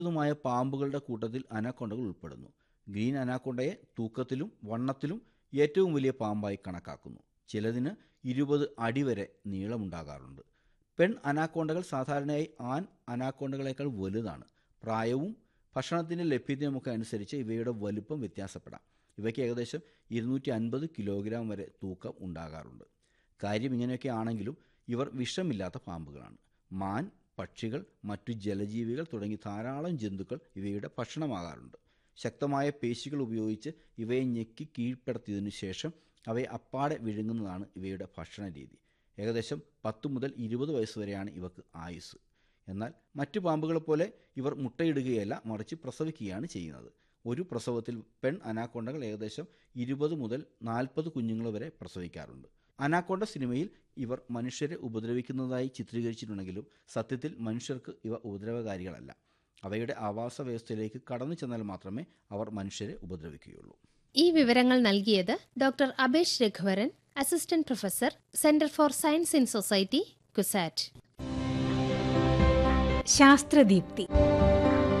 തുമായ പാമ്പുകളുടെ കൂട്ടത്തിൽ അനാക്കൊണ്ടകൾ ഉൾപ്പെടുന്നു ഗ്രീൻ അനാക്കൊണ്ടയെ തൂക്കത്തിലും വണ്ണത്തിലും ഏറ്റവും വലിയ പാമ്പായി കണക്കാക്കുന്നു ചിലതിന് ഇരുപത് അടി വരെ നീളമുണ്ടാകാറുണ്ട് പെൺ അനാക്കോണ്ടകൾ സാധാരണയായി ആൺ അനാക്കോണ്ടകളേക്കാൾ വലുതാണ് പ്രായവും ഭക്ഷണത്തിൻ്റെ ലഭ്യതയുമൊക്കെ അനുസരിച്ച് ഇവയുടെ വലുപ്പം വ്യത്യാസപ്പെടാം ഇവയ്ക്ക് ഏകദേശം ഇരുന്നൂറ്റി അൻപത് കിലോഗ്രാം വരെ തൂക്കം ഉണ്ടാകാറുണ്ട് കാര്യം ഇങ്ങനെയൊക്കെ ആണെങ്കിലും ഇവർ വിഷമില്ലാത്ത പാമ്പുകളാണ് മാൻ പക്ഷികൾ മറ്റു ജലജീവികൾ തുടങ്ങി ധാരാളം ജന്തുക്കൾ ഇവയുടെ ഭക്ഷണമാകാറുണ്ട് ശക്തമായ പേശികൾ ഉപയോഗിച്ച് ഇവയെ ഞെക്കി കീഴ്പ്പെടുത്തിയതിനു ശേഷം അവയെ അപ്പാടെ വിഴുങ്ങുന്നതാണ് ഇവയുടെ ഭക്ഷണ രീതി ഏകദേശം പത്ത് മുതൽ ഇരുപത് വയസ്സ് വരെയാണ് ഇവക്ക് ആയുസ് എന്നാൽ മറ്റു പാമ്പുകളെ പോലെ ഇവർ മുട്ടയിടുകയല്ല മറിച്ച് പ്രസവിക്കുകയാണ് ചെയ്യുന്നത് ഒരു പ്രസവത്തിൽ പെൺ അനാക്കൊണ്ടകൾ ഏകദേശം ഇരുപത് മുതൽ നാൽപ്പത് കുഞ്ഞുങ്ങൾ വരെ പ്രസവിക്കാറുണ്ട് അനാക്കൊണ്ട സിനിമയിൽ ഇവർ മനുഷ്യരെ ഉപദ്രവിക്കുന്നതായി ചിത്രീകരിച്ചിട്ടുണ്ടെങ്കിലും സത്യത്തിൽ മനുഷ്യർക്ക് ഇവ ഉപദ്രവകാരികളല്ല അവയുടെ ആവാസ വ്യവസ്ഥയിലേക്ക് കടന്നു ചെന്നാൽ മാത്രമേ അവർ മനുഷ്യരെ ഉപദ്രവിക്കുകയുള്ളൂ ഈ വിവരങ്ങൾ നൽകിയത് doctor Abesh Raghuvaran assistant professor centre for science in society CUSAT ശാസ്ത്രദീപ്തി